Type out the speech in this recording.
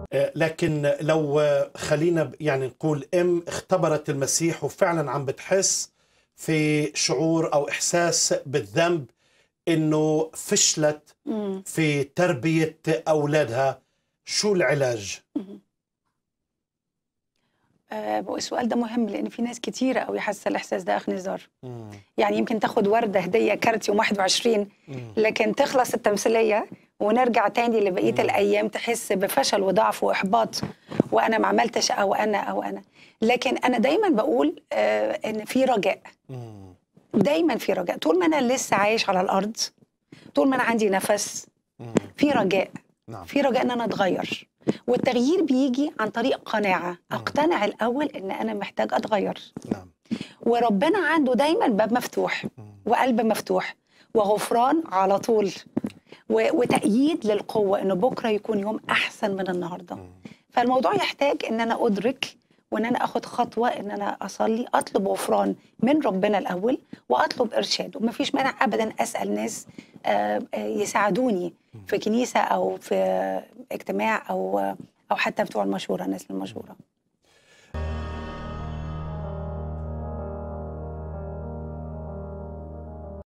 آه، لكن لو آه، خلينا ب- يعني نقول ام اختبرت المسيح وفعلا عم بتحس في شعور او احساس بالذنب انه فشلت مم. في تربيه اولادها شو العلاج؟ آه السؤال ده مهم لان في ناس كتيره قوي حاسه الاحساس ده اخ نزار يعني يمكن تاخد ورده هديه كارت يوم 21 لكن تخلص التمثيليه ونرجع تاني لبقيه مم. الايام تحس بفشل وضعف واحباط وانا ما عملتش او انا او انا لكن انا دايما بقول آه ان في رجاء مم. دايما في رجاء طول ما انا لسه عايش على الارض طول ما انا عندي نفس مم. في رجاء نعم في رجاء ان انا اتغير والتغيير بيجي عن طريق قناعه اقتنع الاول ان انا محتاج اتغير نعم وربنا عنده دايما باب مفتوح مم. وقلب مفتوح وغفران على طول و- وتأييد للقوة إنه بكرة يكون يوم أحسن من النهاردة مم. فالموضوع يحتاج إن أنا أدرك وإن أنا أخد خطوة إن أنا أصلي أطلب غفران من ربنا الأول وأطلب إرشاد ومفيش مانع أبدا أسأل ناس آه، آه، يساعدوني في كنيسة أو في اجتماع أو أو حتى بتوع المشورة ناس المشورة